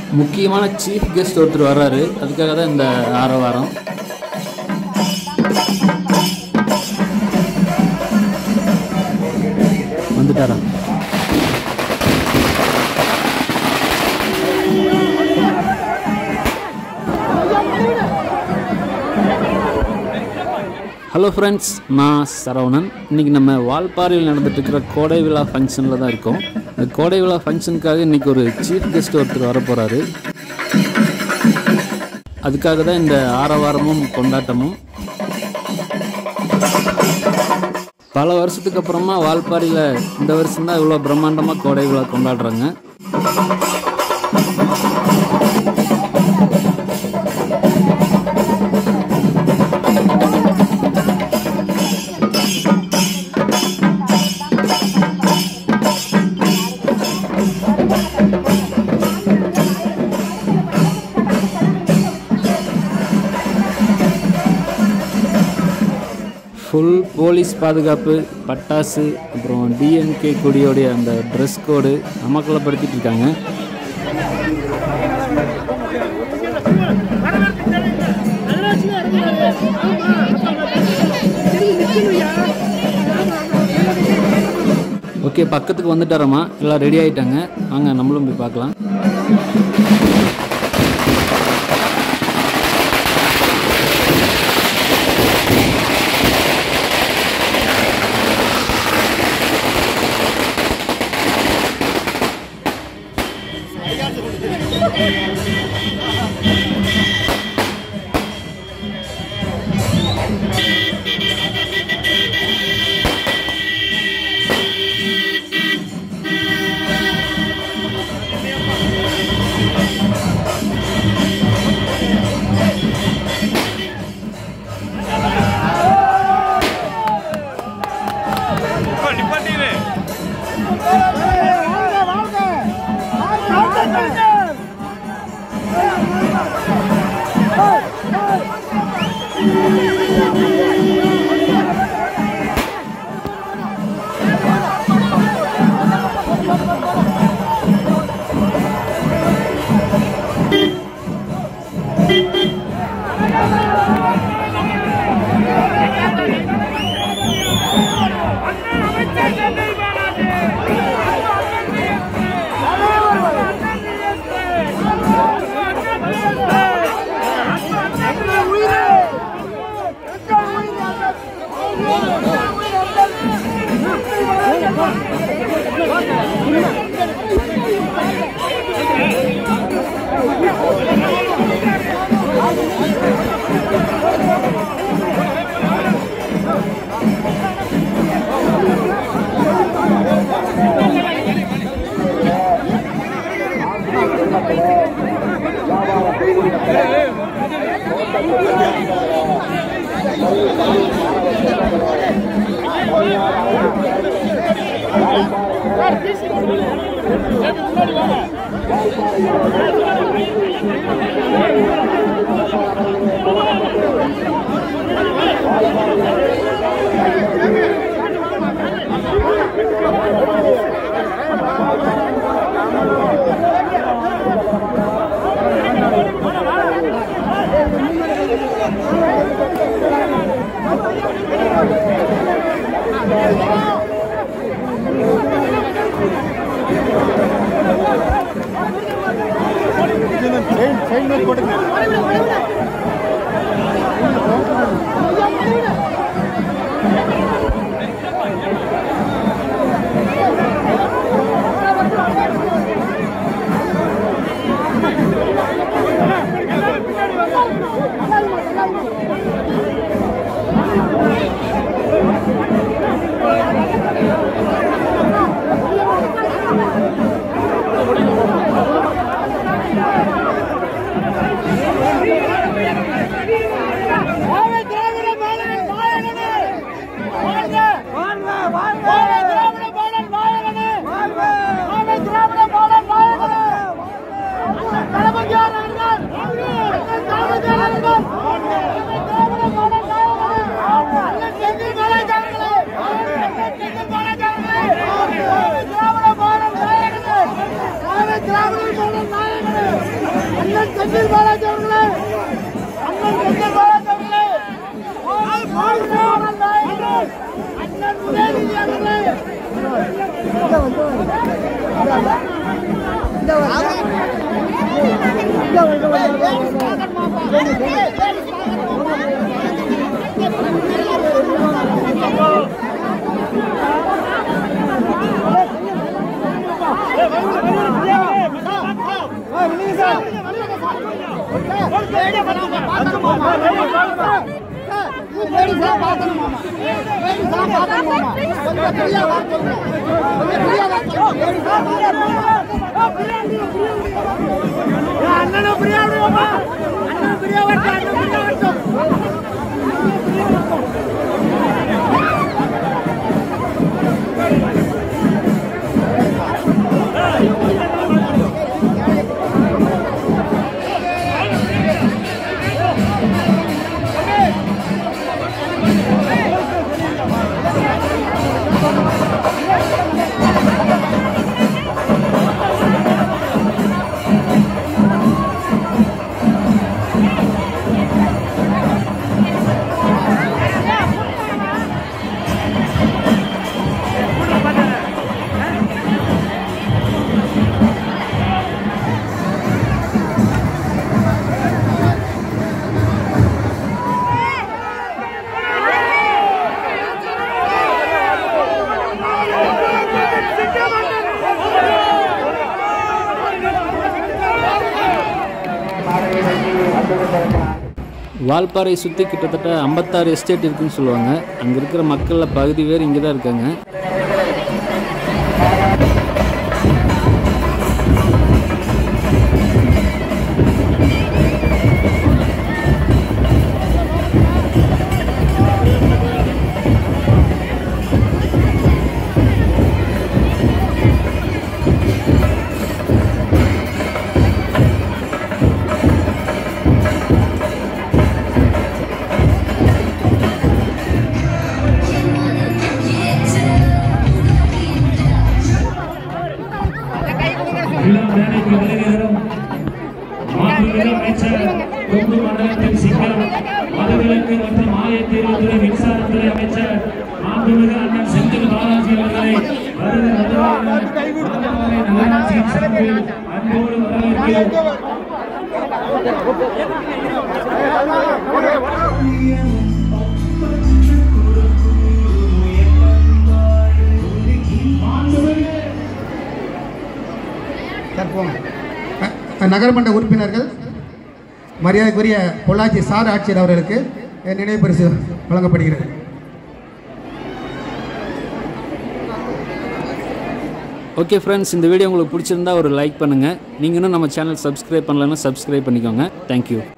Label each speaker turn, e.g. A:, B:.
A: முக்கியமான chief guest ஒருத்தர் வர்றாரு அதுக்காக தான் இந்த ஆரவாரம் வந்துட்டாரா ஹலோ ஃப்ரெண்ட்ஸ் நான் சரவணன் இன்றைக்கி நம்ம வால்பாறையில் நடந்துட்டு இருக்கிற கோடை விழா ஃபங்க்ஷனில் தான் இருக்கோம் இந்த கோடை விழா ஃபங்க்ஷனுக்காக இன்றைக்கி ஒரு சீஃப் கெஸ்ட் ஒருத்தர் வர போகிறாரு அதுக்காக தான் இந்த ஆரவாரமும் கொண்டாட்டமும் பல வருஷத்துக்கு அப்புறமா வால்பாறையில் இந்த வருஷம் தான் இவ்வளோ பிரம்மாண்டமாக கோடை விழா கொண்டாடுறாங்க ஃபுல் போலீஸ் பாதுகாப்பு பட்டாசு அப்புறம் டிஎம்கே கொடியோடைய அந்த ட்ரெஸ் கோடு அமக்கலப்படுத்திட்டு இருக்காங்க ஓகே பக்கத்துக்கு வந்துட்டாரம்மா எல்லாம் ரெடி ஆயிட்டாங்க வாங்க நம்மளும் போய் பார்க்கலாம்
B: நிப்பாட்டிடு
C: வாழ்க திராவிட மாடல் நாயகனே! வாழ்க!
B: அண்ணன் செந்தில் பாலாஜி அவர்களே அண்ணன் செந்தில் பாலாஜி அவர்களே அண்ணன் உதயநிதி அவர்களே அண்ணனும் பிரியா விடுவோமா அண்ணன் பிரியா வரட்டும் அண்ணன் பிரியா வரட்டும்
A: வால்பாறை சுற்றி கிட்டத்தட்ட ஐம்பத்தாறு எஸ்டேட் இருக்குன்னு சொல்லுவாங்க அங்கே இருக்கிற மக்களில் பகுதி பேர் இங்கே தான் இருக்காங்க
C: இளம் வேலைக்கு வருகிறோம் மாண்புமிகு அமைச்சர் கொங்கு மண்டலத்தின் சிங்கம் மதுவிலக்கு மற்றும் ஆயத்தீர்வுத்துறை மின்சாரத்துறை அமைச்சர் மாண்புமிகு அண்ணன் செந்தில் பாலாஜி அவர்களை வருகிற வருவாய் நல்லாட்சியின் சார்பில் அன்போடு வரவேற்கிறோம்
D: சார் போங்க அ- நகரமன்ற உறுப்பினர்கள் மரியாதைக்குரிய பொள்ளாச்சி சார் ஆட்சியர் அவர்களுக்கு நினைவு பரிசு வழங்கப்படுகிறது
A: ஓகே ஃப்ரெண்ட்ஸ் இந்த வீடியோ உங்களுக்கு பிடிச்சிருந்தா ஒரு லைக் பண்ணுங்கள் நீங்கள் இன்னும் நம்ம சேனல் சப்ஸ்கிரைப் பண்ணலன்னா சப்ஸ்கிரைப் பண்ணிக்கோங்க தேங்க்யூ